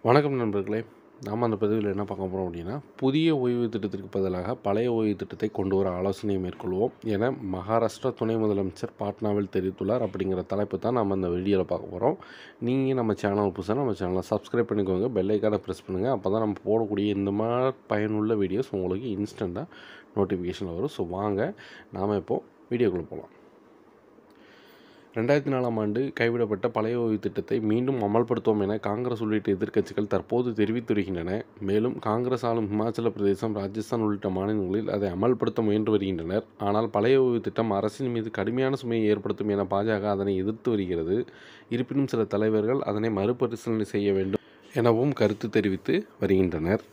வணக்கம் நண்பர்களே நாம் அந்த பதிவில் என்ன பார்க்க போகிறோம் அப்படின்னா புதிய ஓய்வு திட்டத்திற்கு பதிலாக பழைய ஓய்வு திட்டத்தை கொண்டு வர ஆலோசனை மேற்கொள்வோம் என மகாராஷ்டிரா துணை முதலமைச்சர் பாட்னாவில் தெரிவித்துள்ளார் அப்படிங்கிற தலைப்பு தான் நம்ம இந்த வீடியோவில் பார்க்க போகிறோம் நீங்கள் நம்ம சேனல் புதுசாக நம்ம சேனலை சப்ஸ்கிரைப் பண்ணிக்கோங்க பெல் ஐக்கானை ப்ரெஸ் பண்ணுங்கள் அப்போ தான் நம்ம போடக்கூடிய இந்த மாதிரி பயனுள்ள வீடியோஸ் உங்களுக்கு இன்ஸ்டண்ட்டாக நோட்டிஃபிகேஷனில் வரும் ஸோ வாங்க நாம் இப்போது வீடியோக்குள்ளே போகலாம் ரெண்டாயிரத்தி நாலாம் ஆண்டு கைவிடப்பட்ட பழைய ஓய்வு திட்டத்தை மீண்டும் அமல்படுத்துவோம் என காங்கிரஸ் உள்ளிட்ட எதிர்க்கட்சிகள் தற்போது தெரிவித்து வருகின்றன மேலும் காங்கிரஸ் ஆளும் இமாச்சல பிரதேசம் ராஜஸ்தான் உள்ளிட்ட மாநிலங்களில் அதை அமல்படுத்த முயன்று வருகின்றனர் ஆனால் பழைய ஓய்வு திட்டம் அரசின் மீது கடுமையான சுமையை ஏற்படுத்தும் என பாஜக அதனை எதிர்த்து வருகிறது இருப்பினும் சில தலைவர்கள் அதனை மறுபரிசீலனை செய்ய வேண்டும் எனவும் கருத்து தெரிவித்து வருகின்றனர்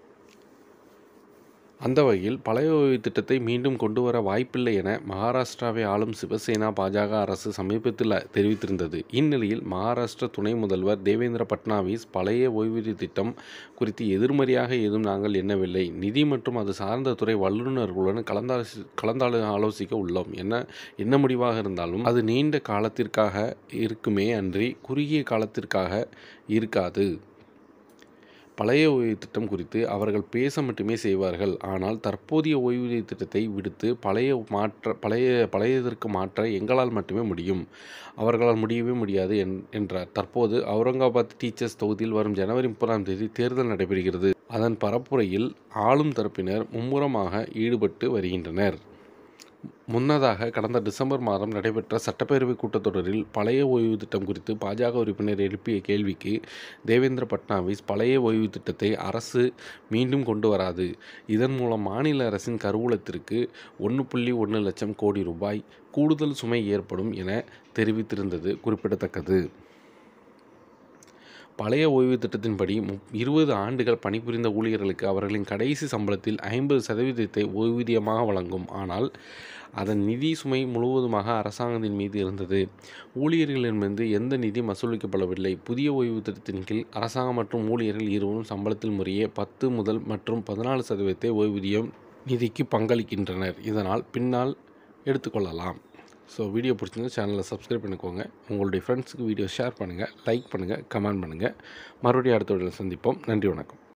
அந்த வகையில் பழைய ஓய்வு திட்டத்தை மீண்டும் கொண்டு வர வாய்ப்பில்லை என மகாராஷ்டிராவை ஆளும் சிவசேனா பாஜக அரசு சமீபத்தில் தெரிவித்திருந்தது இந்நிலையில் மகாராஷ்டிர துணை முதல்வர் தேவேந்திர பட்னாவிஸ் பழைய ஓய்வூதிய திட்டம் குறித்து எதிர்மறையாக ஏதும் நாங்கள் எண்ணவில்லை நிதி மற்றும் அது சார்ந்த துறை வல்லுநர்களுடன் கலந்தாலோசி கலந்தாலோ ஆலோசிக்க உள்ளோம் என்ன என்ன முடிவாக இருந்தாலும் அது நீண்ட காலத்திற்காக இருக்குமே அன்றி குறுகிய காலத்திற்காக இருக்காது பழைய ஓய்வு திட்டம் குறித்து அவர்கள் பேச மட்டுமே செய்வார்கள் ஆனால் தற்போதைய ஓய்வூதிய திட்டத்தை விடுத்து பழைய மாற்ற பழைய பழையதற்கு மாற்ற எங்களால் மட்டுமே முடியும் அவர்களால் முடியவே முடியாது என் என்றார் தற்போது அவுரங்காபாத் டீச்சர்ஸ் தொகுதியில் வரும் ஜனவரி முப்பதாம் தேதி தேர்தல் நடைபெறுகிறது அதன் பரப்புரையில் ஆளும் தரப்பினர் மும்முரமாக ஈடுபட்டு வருகின்றனர் முன்னதாக கடந்த டிசம்பர் மாதம் நடைபெற்ற சட்டப்பேரவை கூட்டத்தொடரில் பழைய ஓய்வு திட்டம் குறித்து பாஜக உறுப்பினர் எழுப்பிய கேள்விக்கு தேவேந்திர பட்னாவிஸ் பழைய ஓய்வு திட்டத்தை அரசு மீண்டும் கொண்டு வராது இதன் மூலம் மாநில அரசின் கருவூலத்திற்கு ஒன்று புள்ளி ஒன்று லட்சம் கோடி ரூபாய் கூடுதல் சுமை ஏற்படும் என தெரிவித்திருந்தது குறிப்பிடத்தக்கது பழைய ஓய்வு திட்டத்தின்படி இருபது ஆண்டுகள் பணிபுரிந்த ஊழியர்களுக்கு அவர்களின் கடைசி சம்பளத்தில் ஐம்பது சதவீதத்தை ஓய்வூதியமாக வழங்கும் ஆனால் அதன் நிதி சுமை முழுவதுமாக அரசாங்கத்தின் மீது இருந்தது ஊழியர்களிடமிருந்து எந்த நிதி வசூலிக்கப்படவில்லை புதிய ஓய்வு திட்டத்தின் கீழ் அரசாங்கம் மற்றும் ஊழியர்கள் இருவரும் சம்பளத்தில் முறையே பத்து முதல் மற்றும் பதினாலு சதவீதத்தை ஓய்வூதியம் நிதிக்கு பங்களிக்கின்றனர் இதனால் பின்னால் எடுத்துக்கொள்ளலாம் ஸோ வீடியோ பிடிச்சிருந்தா சேனலை சப்ஸ்கிரைப் பண்ணிக்கோங்க உங்களுடைய ஃப்ரெண்ட்ஸுக்கு வீடியோ ஷேர் பண்ணுங்கள் லைக் பண்ணுங்கள் கமெண்ட் பண்ணுங்கள் மறுபடியும் அடுத்த வீடியோவில் சந்திப்போம் நன்றி வணக்கம்